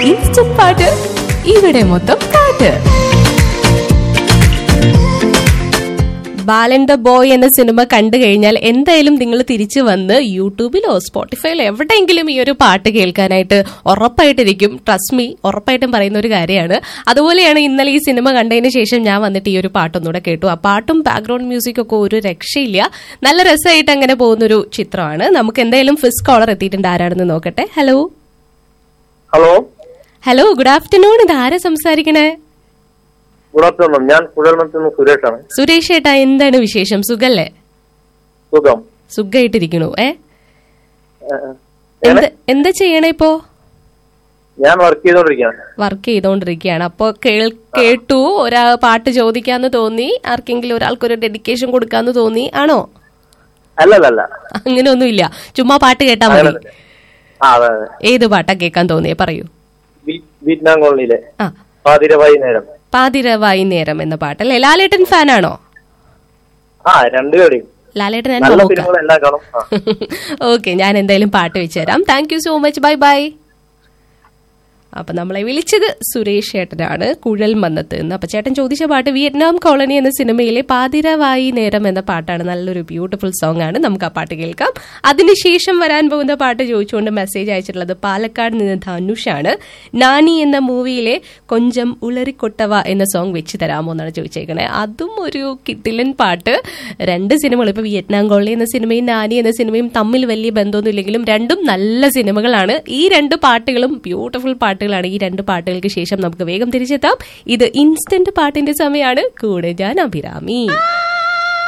Instant പാട്ട് ഇവിടെ മൊത്തം പാട്ട് ബാലൻ ദ ബോയ് എന്ന സിനിമ കണ്ടു കഴിഞ്ഞാൽ എന്തായാലും നിങ്ങൾ തിരിച്ചു വന്ന് യൂട്യൂബിലോ സ്പോട്ടിഫൈയിലോ എവിടെയെങ്കിലും ഈ ഒരു പാട്ട് കേൾക്കാനായിട്ട് ഉറപ്പായിട്ടിരിക്കും ട്രസ്റ്റ് മീ ഉറപ്പായിട്ടും പറയുന്ന ഒരു കാര്യമാണ് അതുപോലെയാണ് ഇന്നലെ ഈ സിനിമ കണ്ടതിന് ശേഷം ഞാൻ വന്നിട്ട് ഈ ഒരു പാട്ടൊന്നുകൂടെ കേട്ടു ആ പാട്ടും ബാക്ക്ഗ്രൗണ്ട് മ്യൂസിക്കും ഒക്കെ ഒരു രക്ഷയില്ല നല്ല രസമായിട്ട് അങ്ങനെ പോകുന്നൊരു ചിത്രമാണ് നമുക്ക് എന്തായാലും ഫിസ് കോളർ എത്തിയിട്ടുണ്ട് ആരാണെന്ന് നോക്കട്ടെ hello hello hello good afternoon ഇത് ആരാ സംസാരിക്കണേ ഗുഡ് ആഫ്റ്റർനൂൺ ഞാൻ കുഴൽമത്തിൽ നിന്ന് സുരേഷാണ് സുരേഷ് ഏട്ടാ എന്താണ് വിശേഷം സുഖല്ലേ സുഖം സുഖമായിട്ടിരിക്കണു ഏ ഏഹ്, എന്ത് എന്താ ചെയ്യണേ ഇപ്പോ ഞാൻ വർക്ക് ചെയ്തോണ്ടിരിക്കുകയാണ് വർക്ക് ചെയ്തോണ്ടിരിക്കുകയാണ് അപ്പൊ കേൾ- കേട്ടു ഒരാ പാട്ട് ചോദിക്കാന്ന് തോന്നി ആർക്കെങ്കിലും ഒരാൾക്കൊരു ഡെഡിക്കേഷൻ കൊടുക്കാന്ന് തോന്നി ആണോ അല്ലല്ല അങ്ങനെയൊന്നുമില്ല ചുമ്മാ പാട്ട് കേട്ടാ മതി ആ അതെ അതെ ഏത് പാട്ടാ കേൾക്കാൻ തോന്നിയേ പറയൂ വി- വിയറ്റ്നാം കോളനിയിലെ ആ പാതിര വൈകുന്നേരം പാതിര വൈകുന്നേരം എന്ന പാട്ടല്ലേ ലാലേട്ടൻ ഫാനാണോ ആ രണ്ടുപേരെയും ലാലേട്ടൻ എന്നെ നല്ല നോക്കാം സിനിമകളെല്ലാം കാണും ആ. ഓക്കെ ഞാൻ എന്തായാലും പാട്ട് വെച്ചുതരാം thank you so much bye bye അപ്പൊ നമ്മളെ വിളിച്ചത് സുരേഷ് ചേട്ടനാണ് കുഴൽ മന്നത്ത് എന്ന് അപ്പൊ ചേട്ടൻ ചോദിച്ച പാട്ട് വിയറ്റ്നാം കോളനി എന്ന സിനിമയിലെ പാതിരവായി നേരം എന്ന പാട്ടാണ് നല്ലൊരു ബ്യൂട്ടിഫുൾ സോങ് ആണ് നമുക്ക് ആ പാട്ട് കേൾക്കാം അതിനുശേഷം വരാൻ പോകുന്ന പാട്ട് ചോദിച്ചുകൊണ്ട് മെസ്സേജ് അയച്ചിട്ടുള്ളത് പാലക്കാട് നിന്ന് ധനുഷാണ് നാനി എന്ന മൂവിയിലെ കൊഞ്ചം ഉളറിക്കൊട്ടവ എന്ന സോങ് വെച്ച് തരാമോ എന്നാണ് ചോദിച്ചേക്കണേ അതും ഒരു കിട്ടിലൻ പാട്ട് രണ്ട് സിനിമകൾ ഇപ്പൊ വിയറ്റ്നാം കോളനി എന്ന സിനിമയും നാനി എന്ന സിനിമയും തമ്മിൽ വലിയ ബന്ധമൊന്നും ഇല്ലെങ്കിലും രണ്ടും നല്ല സിനിമകളാണ് ഈ രണ്ട് പാട്ടുകളും ബ്യൂട്ടിഫുൾ പാട്ടുകളാണ് ഈ രണ്ട് പാട്ടുകൾക്ക് ശേഷം നമുക്ക് വേഗം തിരിച്ചെത്താം ഇത് ഇൻസ്റ്റന്റ് പാട്ടിന്റെ സമയമാണ് കൂടെ ഞാൻ അഭിരാമി